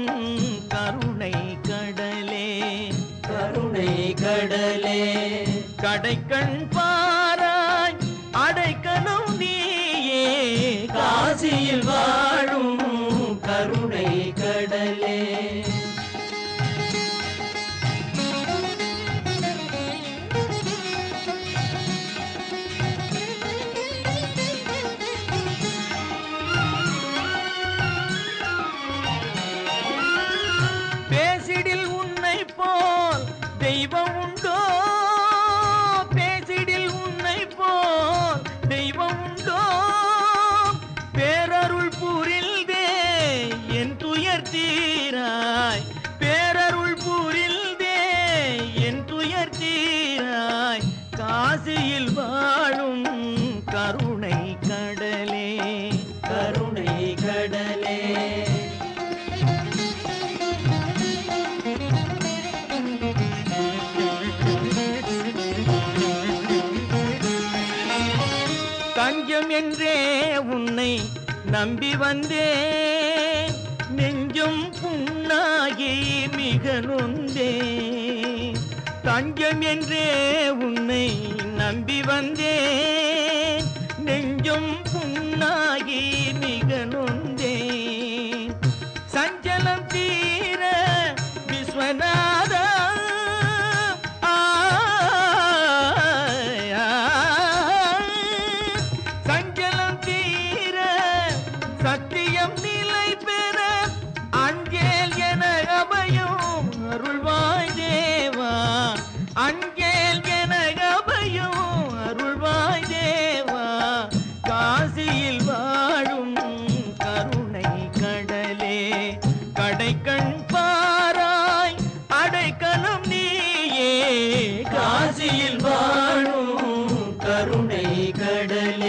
கருணை கடலே கருணை கடலே கடைக்கண் பாராய் அடைக்கணும் நீயே காசியில் வாழும் கருணை கடலே பேசிடில் உன்னை போல் தெய்வம் உண்டோ பேசிடில் உன்னை போல் தெய்வம் உண்டோ பேரருள் புரில்தே என் துயர் தீராய் பேரருள் புரில்தே என் துயர் தீராய் காசியில் வாழும் கருணை கடலே கருணை கடலே தஞ்சம் என்றே உன்னை நம்பி வந்தேன் நெஞ்சும் புண்ணாகி மிக நொந்தேன் தஞ்சம் என்றே உன்னை நம்பி வந்தேன் நெஞ்சும் புண்ணாகி மிக நொந்தேன் சஞ்சலம் தீர விஸ்வநாதா ஆய், ஆய். சஞ்சலம் தீர சத்தியம் நிலை பெற அஞ்சேல் என அபயம் அருள்வாய் தேவா அஞ்சேல் என அபயம் அருள்வாய் தேவா காசியில் வாழும் கருணை கடலே கடைக்கண் பாராய் அடைக்கலம் நீயே காசியில் வாழும் கருணை கடலே